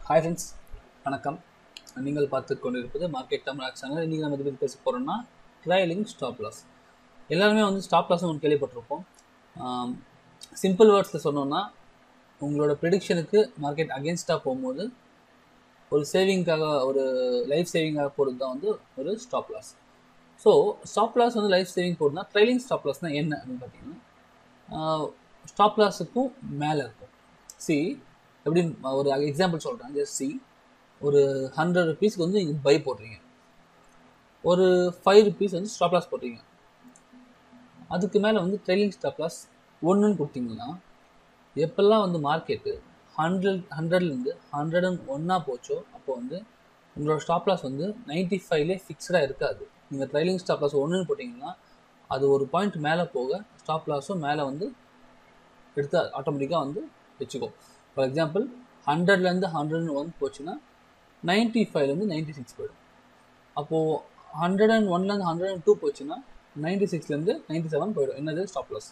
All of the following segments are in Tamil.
ஹாய் ஃப்ரெண்ட்ஸ் வணக்கம் நீங்கள் பார்த்து கொண்டிருப்பது மார்க்கெட் தமிழ் சேனல் இன்றைக்கி நம்ம இதை பற்றி பேச போகிறோம்னா ட்ரையலிங் ஸ்டாப் லாஸ் எல்லாருமே வந்து ஸ்டாப் லாஸ் ஒன்று கேள்விப்பட்டிருப்போம் சிம்பிள் வேர்ட்ஸில் சொன்னோன்னா உங்களோட ப்ரிடிக்ஷனுக்கு மார்க்கெட் அகேன்ஸ்டாக போகும்போது ஒரு சேவிங்காக ஒரு லைஃப் சேவிங்காக போடுறது தான் வந்து ஒரு stop loss so stop loss வந்து லைஃப் சேவிங் போடுனா ட்ரைலிங் ஸ்டாப் லாஸ்னால் என்ன அப்படின்னு பார்த்தீங்கன்னா ஸ்டாப் லாஸுக்கும் மேலே இருக்கும் சி எப்படி ஒரு எக்ஸாம்பிள் சொல்கிறேன் ஜஸ்ட் சி ஒரு ஹண்ட்ரட் ருபீஸ்க்கு வந்து நீங்கள் பை போடுறீங்க ஒரு ஃபைவ் ருபீஸ் வந்து ஸ்டாப் லாஸ் போடுறீங்க அதுக்கு மேலே வந்து ட்ரைலிங் ஸ்டாப் லாஸ் ஒன்றுன்னு கொடுத்தீங்கன்னா எப்பெல்லாம் வந்து மார்க்கெட்டு ஹண்ட்ரட் ஹண்ட்ரட்லேருந்து ஹண்ட்ரட் அண்ட் ஒன்னாக போச்சோ அப்போ வந்து உங்களோட ஸ்டாப் லாஸ் வந்து நைன்ட்டி ஃபைவ்லேயே ஃபிக்ஸ்டாக இருக்காது நீங்கள் ட்ரைலிங் ஸ்டாப் லாஸ் ஒன்றுன்னு போட்டிங்கன்னா அது ஒரு பாயிண்ட் மேலே போக ஸ்டாப் லாஸும் மேலே வந்து எடுத்து ஆட்டோமேட்டிக்காக வந்து வச்சுக்கோ ஃபார் எக்ஸாம்பிள் ஹண்ட்ரட்லேருந்து ஹண்ட்ரட் ஒன் போச்சுன்னா நைன்ட்டி ஃபைவ்லேருந்து நைன்ட்டி சிக்ஸ் போயிடும் அப்போது ஹண்ட்ரட் அண்ட் ஒன்லேருந்து ஹண்ட்ரட் அண்ட் டூ போச்சுன்னா நைன்ட்டி சிக்ஸ்லேருந்து நைன்ட்டி செவன் போயிடும் என்னது stop loss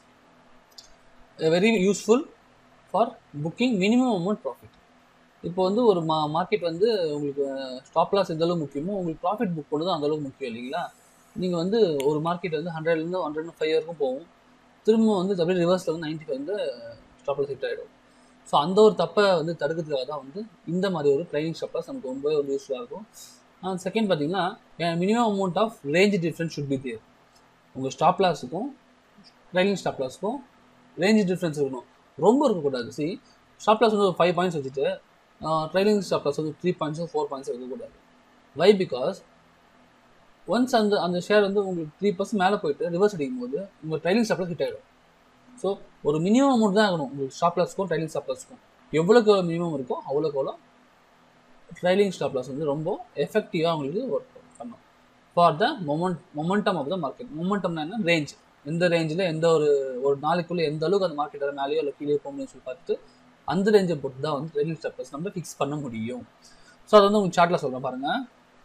very useful for booking minimum amount profit இப்போ வந்து ஒரு மா மார்க்கெட் வந்து உங்களுக்கு ஸ்டாப் லாஸ் எந்த அளவுக்கு முக்கியமோ உங்களுக்கு ப்ராஃபிட் புக் பண்ணுறது அந்த அளவுக்கு முக்கியம் இல்லைங்களா நீங்கள் வந்து ஒரு மார்க்கெட் வந்து ஹண்ட்ரட்லேருந்து ஹண்ட்ரட் ஃபைவ் வரைக்கும் போகும் திரும்ப வந்து அப்படியே ரிவர்ஸில் வந்து நைன்ட்டி ஃபைவ் வந்து ஸ்டாப் லாஸ் ஹிட் ஆகிடும் ஸோ அந்த ஒரு தப்பை வந்து தடுக்கிறதுக்காக தான் வந்து இந்த மாதிரி ஒரு ட்ரைனிங் ஸ்டாப் லாஸ் நமக்கு ரொம்பவே ஒரு யூஸ்ஃபுல்லாக இருக்கும் செகண்ட் பார்த்தீங்கன்னா minimum amount of range difference should be there உங்கள் ஸ்டாப் லாஸுக்கும் ட்ரைனிங் ஸ்டாப் லாஸுக்கும் ரேஞ்ச் டிஃப்ரென்ஸ் இருக்கணும் ரொம்ப இருக்கக்கூடாது சி ஸ்டாப் லாஸ் வந்து ஒரு ஃபைவ் பாயிண்ட்ஸ் வச்சுட்டு ட்ரைனிங் ஸ்டாப் லாஸ் வந்து த்ரீ பாயிண்ட்ஸோ ஃபோர் பாயிண்ட்ஸோ இருக்கக்கூடாது வை பிகாஸ் ஒன்ஸ் அந்த அந்த ஷேர் வந்து உங்களுக்கு த்ரீ பர்சன்ட் மேலே போயிட்டு ரிவர்ஸ் அடிக்கும் போது உங்கள் ட்ரைனிங் ஸ்டாப் லாஸ் ஹிட் ஆகிடும் ஸோ ஒரு மினிமம் அமௌண்ட் தான் ஆகணும் உங்களுக்கு ஸ்டாப் லாஸ்க்கும் ட்ரைலிங் ஸ்டாப் லாஸ்க்கும் எவ்வளோக்கு எவ்வளோ மினிமம் இருக்கோ அவ்வளோக்கு எவ்வளோ ட்ரைலிங் ஸ்டாப் லாஸ் வந்து ரொம்ப எஃபெக்டிவாக உங்களுக்கு ஒர்க் பண்ணும் for the moment momentum of the market மொமெண்டம்னா என்ன ரேஞ்ச் எந்த ரேஞ்சில் எந்த ஒரு ஒரு நாளைக்குள்ளே எந்த அளவுக்கு அந்த மார்க்கெட் மேலேயோ இல்லை கீழே போகணும்னு சொல்லி பார்த்துட்டு அந்த ரேஞ்சை பொறுத்து தான் வந்து ட்ரைலிங் ஸ்டாப் லாஸ் நம்ம ஃபிக்ஸ் பண்ண முடியும் ஸோ அதை வந்து உங்களுக்கு சார்ட்டில் சொல்கிறேன் பாருங்கள்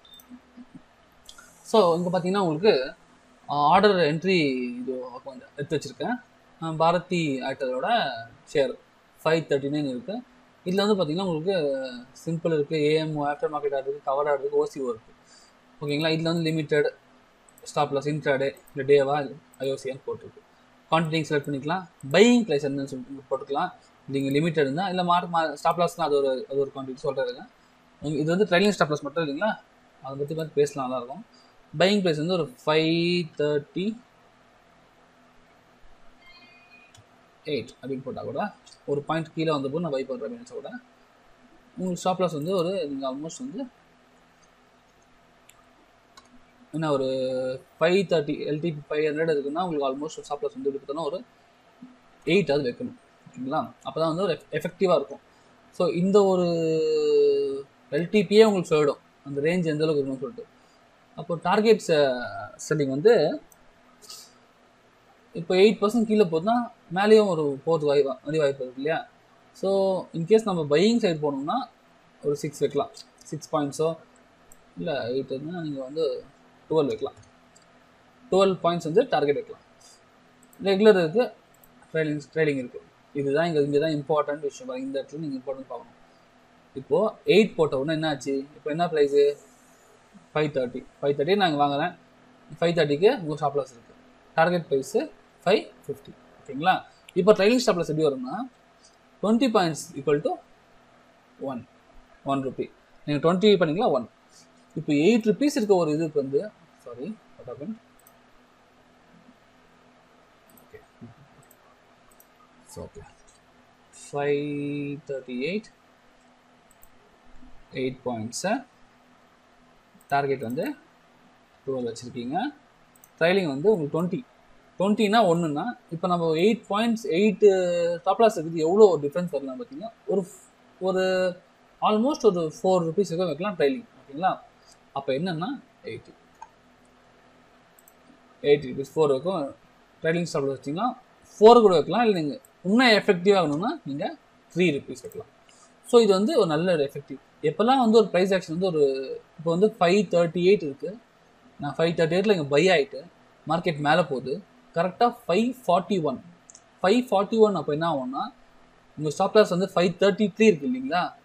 ஸோ இங்கே பார்த்தீங்கன்னா உங்களுக்கு ஆர்டர் என்ட்ரி இது எடுத்து வச்சுருக்கேன் பாரதி ஆக்டரோட ஷேர் ஃபைவ் தேர்ட்டி நைன் இருக்குது இதில் வந்து பார்த்திங்கன்னா உங்களுக்கு சிம்பிள் இருக்குது ஏஎம் ஆஃப்டர் மார்க்கெட் இருக்குது கவர் ஆடுறதுக்கு ஓசிஓ இருக்குது ஓகேங்களா இதில் வந்து லிமிட்டட் ஸ்டாப் லாஸ் இன்ட்ராடே இல்லை டேவா ஐஓசியான்னு போட்டிருக்கு குவான்டிட்டிங் செலக்ட் பண்ணிக்கலாம் பையிங் ப்ரைஸ் என்னன்னு சொல்லி போட்டுக்கலாம் நீங்கள் லிமிட்டட் இருந்தால் இல்லை மார்க் மா ஸ்டாப் லாஸ்னால் அது ஒரு அது ஒரு குவான்டிட்டி சொல்கிறேங்க இது வந்து ட்ரைலிங் ஸ்டாப் லாஸ் மட்டும் இல்லைங்களா அதை பற்றி பார்த்து பேசலாம் நல்லாயிருக்கும் பையிங் ப்ரைஸ் வந்து ஒரு ஃபைவ் தேர்ட்டி எயிட் அப்படின்னு போட்டால் கூட ஒரு பாயிண்ட் கீழே வந்தபோது நான் பை பண்ணுறேன் அப்படின்னு கூட உங்களுக்கு ஸ்டாப் லாஸ் வந்து ஒரு நீங்கள் ஆல்மோஸ்ட் வந்து என்ன ஒரு five thirty LTP five hundred இருக்குன்னா உங்களுக்கு ஆல்மோஸ்ட் ஸ்டாப் லாஸ் வந்து எப்படி பார்த்தோன்னா ஒரு எயிட் அது வைக்கணும் ஓகேங்களா அப்போ தான் வந்து ஒரு எஃபெக்டிவாக இருக்கும் ஸோ இந்த ஒரு எல்டிபியே உங்களுக்கு சொல்லிடும் அந்த ரேஞ்ச் எந்த அளவுக்கு இருக்கணும்னு சொல்லிட்டு அப்போ டார்கெட் செல்லிங் வந்து இப்போ எயிட் பர்சன்ட் கீழே போதுன்னா மேலேயும் ஒரு போகிறது வாய் மாதிரி வாய்ப்பு இருக்கு இல்லையா ஸோ இன்கேஸ் நம்ம பையிங் சைடு போனோம்னா ஒரு சிக்ஸ் வைக்கலாம் சிக்ஸ் பாயிண்ட்ஸோ இல்லை எயிட் இருந்தால் நீங்கள் வந்து டுவெல் வைக்கலாம் டுவெல் பாயிண்ட்ஸ் வந்து டார்கெட் வைக்கலாம் ரெகுலர் இருக்குது ட்ரைலிங் ட்ரைலிங் இருக்குது இதுதான் இங்கே இங்கே தான் இம்பார்ட்டன்ட் விஷயம் பாருங்க இந்த இடத்துல நீங்கள் இம்பார்ட்டன்ட் பார்க்கணும் இப்போது எயிட் போட்ட உடனே என்ன ஆச்சு இப்போ என்ன price five thirty five thirty நாங்கள் வாங்குறேன் ஃபைவ் தேர்ட்டிக்கு உங்கள் ஷாப் லாஸ் இருக்குது டார்கெட் ப்ரைஸு ஃபைவ் ஃபிஃப்டி ஓகேங்களா இப்போ ட்ரைலிங் ஸ்டாப்லஸ் எப்படி வரும்னா twenty points equal to one one rupee நீங்கள் டுவெண்ட்டி பண்ணிங்களா ஒன் இப்போ எயிட் ருபீஸ் இருக்க ஒரு இதுக்கு வந்து sorry what okay okay five thirty eight eight பாயிண்ட்ஸை டார்கெட் வந்து டுவெல் வச்சுருக்கீங்க ட்ரைலிங் வந்து உங்களுக்கு டுவெண்ட்டி டுவெண்ட்டினா ஒன்றுனா இப்போ நம்ம eight points eight top loss இருக்குது எவ்வளோ ஒரு டிஃப்ரென்ஸ் வரலாம் பார்த்தீங்கன்னா ஒரு ஒரு ஆல்மோஸ்ட் ஒரு ஃபோர் ருபீஸ் வரைக்கும் வைக்கலாம் ட்ரைலிங் ஓகேங்களா அப்போ என்னென்னா எயிட்டி எயிட்டி ருபீஸ் ஃபோர் வரைக்கும் ட்ரைலிங் ஸ்டாப் லாஸ் வச்சிங்கன்னா ஃபோர் கூட வைக்கலாம் இல்லை நீங்கள் இன்னும் எஃபெக்டிவ் ஆகணும்னா நீங்கள் த்ரீ ருபீஸ் வைக்கலாம் ஸோ இது வந்து ஒரு நல்ல ஒரு எஃபெக்டிவ் எப்போல்லாம் வந்து ஒரு ப்ரைஸ் ஆக்ஷன் வந்து ஒரு இப்போ வந்து ஃபைவ் தேர்ட்டி எயிட் இருக்குது நான் ஃபைவ் தேர்ட்டி எயிட்டில் இங்கே பை ஆகிட்டு மார்க்கெட் மேலே போகுது கரெக்டாக five forty one five forty one அப்போ என்ன ஆகும்னா உங்கள் ஸ்டாப் லாஸ் வந்து ஃபைவ் தேர்ட்டி த்ரீ இருக்குது இல்லைங்களா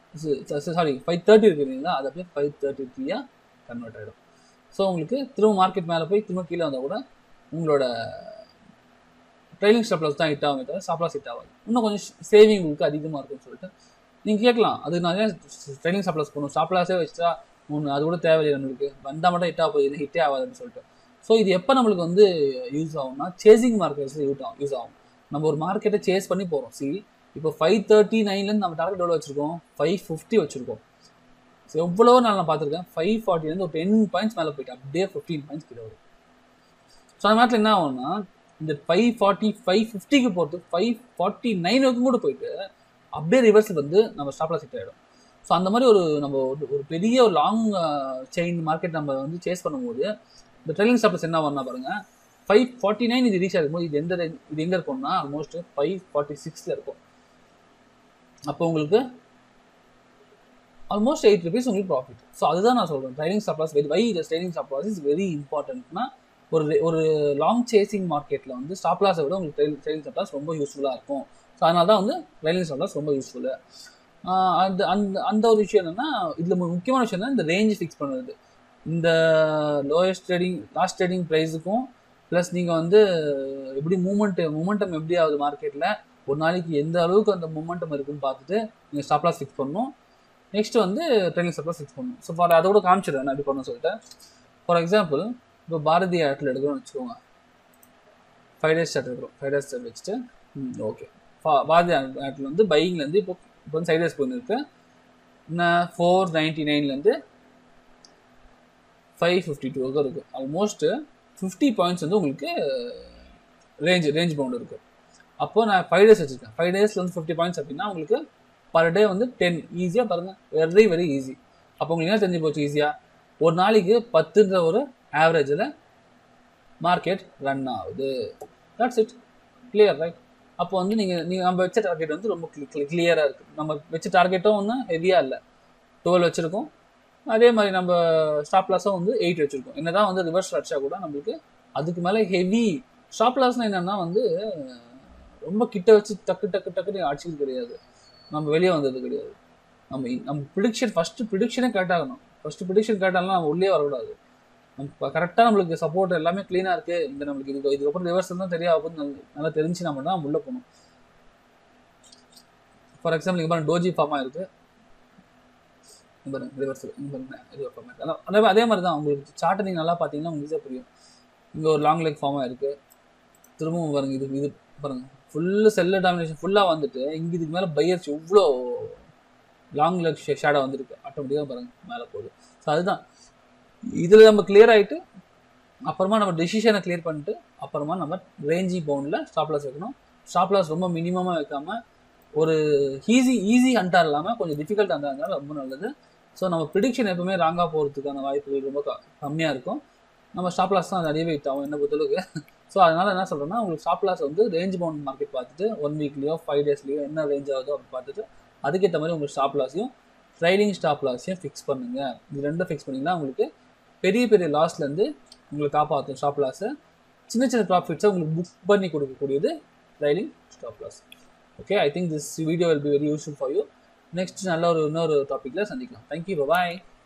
சாரி ஃபைவ் தேர்ட்டி இருக்கு இல்லைங்களா அது அப்படியே ஃபைவ் தேர்ட்டி த்ரீயாக கன்வெர்ட் ஆகிடும் ஸோ உங்களுக்கு திரும்ப மார்க்கெட் மேலே போய் திரும்ப கீழே வந்தால் கூட உங்களோட ட்ரைலிங் ஸ்டாப் லாஸ் தான் ஹிட் ஆகும் தவிர ஸ்டாப் லாஸ் ஹிட் ஆகாது இன்னும் கொஞ்சம் சேவிங் உங்களுக்கு அதிகமாக இருக்கும்னு சொல்லிட்டு நீங்கள் கேட்கலாம் அது நான் ஏன் ட்ரைலிங் ஸ்டாப் லாஸ் பண்ணும் ஸ்டாப் லாஸே வச்சுட்டா ஒன்று அது கூட தேவையில்லை நம்மளுக்கு வந்தால் மட்டும் ஹிட் ஆக போகுது ஹிட்டே ஆகாதுன்னு சொல்லிட்டு ஸோ இது எப்போ நம்மளுக்கு வந்து யூஸ் ஆகும்னா சேசிங் மார்க்கெட்ஸ் யூஸ் ஆகும் யூஸ் ஆகும் நம்ம ஒரு மார்க்கெட்டை சேஸ் பண்ணி போகிறோம் சி இப்போ ஃபைவ் தேர்ட்டி நைன்லேருந்து நம்ம டார்கெட் எவ்வளோ வச்சுருக்கோம் ஃபைவ் ஃபிஃப்டி வச்சுருக்கோம் ஸோ எவ்வளோ நாள் நான் பார்த்துருக்கேன் ஃபைவ் ஃபார்ட்டிலேருந்து ஒரு டென் பாயிண்ட்ஸ் மேலே போயிட்டு அப்படியே ஃபிஃப்டீன் பாயிண்ட்ஸ் கிட்ட வரும் ஸோ அந்த நேரத்தில் என்ன ஆகும்னா இந்த ஃபைவ் ஃபார்ட்டி ஃபைவ் ஃபிஃப்டிக்கு போகிறது ஃபைவ் ஃபார்ட்டி நைன் வரைக்கும் கூட போயிட்டு அப்படியே ரிவர்ஸ் வந்து நம்ம ஸ்டாப்ல செட் ஆகிடும் ஸோ அந்த மாதிரி ஒரு நம்ம ஒரு- ஒரு பெரிய ஒரு லாங் செயின் மார்க்கெட் நம்ம வந்து சேஸ் பண்ணும்போது இந்த ட்ரெயிலிங் ஸ்டாப்லஸ் என்ன பண்ணா பாருங்க ஃபைவ் ஃபார்ட்டி நைன் இது ரீச் ஆகும்போது இது எந்த range- இது எங்கே இருக்கும்னா ஆல்மோஸ்ட் ஃபைவ் ஃபார்ட்டி சிக்ஸில் இருக்கும் அப்போ உங்களுக்கு ஆல்மோஸ்ட் எயிட் ருபீஸ் உங்களுக்கு ப்ராஃபிட் ஸோ அதுதான் நான் சொல்கிறேன் training stop loss very why training stop loss is very இம்பார்ட்டன்ட்னா ஒரு ஒரு லாங் சேசிங் மார்க்கெட்டில் வந்து ஸ்டாப் லாஸை விட உங்களுக்கு ட்ரைனிங் ட்ரைனிங் ஸ்டாப் லாஸ் ரொம்ப யூஸ்ஃபுல்லாக இருக்கும் ஸோ அதனால தான் வந்து ட்ரைனிங் ஸ்டாப் லாஸ் ரொம்ப யூஸ்ஃபுல்லு அந்த அந்த அந்த ஒரு விஷயம் என்னென்னா இதில் முக்கியமான விஷயம் தான் இந்த ரேஞ்ச் ஃபிக்ஸ் பண்ணுறது இந்த லோயஸ்ட் ட்ரேடிங் லாஸ்ட் ட்ரேடிங் ப்ரைஸுக்கும் ப்ளஸ் நீங்கள் வந்து எப்படி மூமெண்ட் மூமெண்டம் எப்படி ஆகுது மார்க்கெட்டில் ஒரு நாளைக்கு எந்த அளவுக்கு அந்த மூமெண்டம் இருக்குன்னு பார்த்துட்டு நீங்கள் ஸ்டாப் லாஸ் ஃபிக்ஸ் பண்ணணும் நெக்ஸ்ட் வந்து ட்ரைனிங் ஸ்டாப் லாஸ் ஃபிக்ஸ் பண்ணணும் ஸோ ஃபார் அதோட காமிச்சிடுறேன் நான் எப்படி பண்ணணும்னு சொல்லிட்டு ஃபார் எக்ஸாம்பிள் இப்போ பாரதி ஆட்டில் எடுக்கிறோம்னு வச்சுக்கோங்க ஃபைவ் டேஸ் ஸ்டார்ட் எடுக்கிறோம் ஃபைவ் டேஸ் ஸ்டார்ட் வச்சுட்டு ம் ஓகே பாரதி ஆட்டில் வந்து பையிங்லேருந்து இப்போ இப்போ வந்து சைட் டேஸ் போயின்னு இருக்கு இன்னும் ஃபோர் நைன்டி நைன்லேருந்து ஃபைவ் ஃபிஃப்டி டூ வரைக்கும் இருக்குது ஆல்மோஸ்ட் ஃபிஃப்டி பாயிண்ட்ஸ் வந்து உங்களுக்கு ரேஞ்ச் ரேஞ்ச் பவுண்ட் இருக்குது அப்போ நான் ஃபைவ் டேஸ் வச்சுருக்கேன் ஃபைவ் டேஸில் வந்து ஃபிஃப்டி பாயிண்ட்ஸ் அப்படின்னா உங்களுக்கு பர் டே வந்து டென் ஈஸியாக பாருங்கள் வெரி வெரி ஈஸி அப்போ உங்களுக்கு என்ன தெரிஞ்சு போச்சு ஈஸியாக ஒரு நாளைக்கு பத்துன்ற ஒரு ஆவரேஜில் மார்க்கெட் ரன் ஆகுது தட்ஸ் இட் கிளியர் ரைட் அப்போ வந்து நீங்கள் நீங்கள் நம்ம வச்ச டார்கெட் வந்து ரொம்ப கிளியராக இருக்குது நம்ம வச்ச டார்கெட்டும் ஒன்றும் ஹெவியாக இல்லை டுவெல் வச்சுருக்கோம் அதே மாதிரி நம்ம ஸ்டாப் லாஸும் வந்து எயிட் வச்சுருக்கோம் என்ன தான் வந்து ரிவர்ஸ் அடிச்சா கூட நம்மளுக்கு அதுக்கு மேலே ஹெவி ஸ்டாப் லாஸ்னால் என்னென்னா வந்து ரொம்ப கிட்ட வச்சு டக்கு டக்கு டக்குன்னு அடிச்சது கிடையாது நம்ம வெளியே வந்தது கிடையாது நம்ம நம்ம ப்ரிடிக்ஷன் ஃபஸ்ட்டு ப்ரிடிக்ஷனே கரெக்டாகணும் ஃபஸ்ட்டு ப்ரிடிக்ஷன் கரெக்டாகலாம் நம்ம உள்ளே வரக்கூடாது நம்ம கரெக்டாக நம்மளுக்கு சப்போர்ட் எல்லாமே க்ளீனாக இருக்குது இந்த நம்மளுக்கு இது இதுக்கப்புறம் ரிவர்ஸ் தான் தெரிய ஆகுது நல்லா தெரிஞ்சு நம்ம தான் உள்ளே போகணும் ஃபார் எக்ஸாம்பிள் இங்கே பாருங்க டோஜி ஃபார்மாக இருக்குது பாருங்க ரிவர்ஸ் இது ஃபார்மேட் அதான் அதே அதே மாதிரி தான் உங்களுக்கு சார்ட்டை நீங்கள் நல்லா பார்த்தீங்கன்னா உங்களுக்கு ஈஸியாக புரியும் இங்கே ஒரு லாங் லெக் ஃபார்மாக இருக்குது திரும்பவும் பாருங்க இது இது பாருங்க ஃபுல்லு செல்லு டாமினேஷன் ஃபுல்லாக வந்துட்டு இங்கே இதுக்கு மேலே பையர்ஸ் இவ்வளோ லாங் லெக் ஷேடாக வந்துருக்கு ஆட்டோமேட்டிக்காக பாருங்க மேலே போகுது ஸோ அதுதான் இதில் நம்ம கிளியர் ஆகிட்டு அப்புறமா நம்ம டெசிஷனை கிளியர் பண்ணிட்டு அப்புறமா நம்ம ரேஞ்சி பவுண்டில் ஸ்டாப் லாஸ் வைக்கணும் ஸ்டாப் லாஸ் ரொம்ப மினிமமாக வைக்காம ஒரு ஈஸி ஈஸி ஹண்டாக இல்லாமல் கொஞ்சம் டிஃபிகல்ட் ஹண்டாக இருந்தாலும் ரொம்ப நல்லது ஸோ நம்ம ப்ரிடிக்ஷன் எப்பவுமே ராங்காக போகிறதுக்கான வாய்ப்புகள் ரொம்ப கம்மியாக இருக்கும் நம்ம ஸ்டாப் லாஸ் தான் நிறைய வெயிட் ஆகும் என்ன பொறுத்தளவுக்கு ஸோ அதனால் என்ன சொல்கிறேன்னா உங்களுக்கு ஸ்டாப் லாஸ் வந்து ரேஞ்ச் பவுண்ட் மார்க்கெட் பார்த்துட்டு ஒன் வீக்லேயோ ஃபைவ் டேஸ்லேயோ என்ன ரேஞ்ச் ஆகுதோ அப்படி பார்த்துட்டு அதுக்கேற்ற மாதிரி உங்களுக்கு ஸ்டாப் லாஸையும் ட்ரைலிங் ஸ்டாப் லாஸையும் ஃபிக்ஸ் பண்ணுங்கள் இது ரெண்டும் ஃபிக்ஸ் பண்ணிங்கன்னா உங்களுக்கு பெரிய பெரிய லாஸ்லேருந்து உங்களை காப்பாற்றும் ஸ்டாப் லாஸை சின்ன சின்ன ப்ராஃபிட்ஸை உங்களுக்கு புக் பண்ணி கொடுக்கக்கூடியது trailing stop loss okay I think this video will be very useful for you next நல்ல ஒரு இன்னொரு டாப்பிக்கில் சந்திக்கலாம் தேங்க்யூ பாய்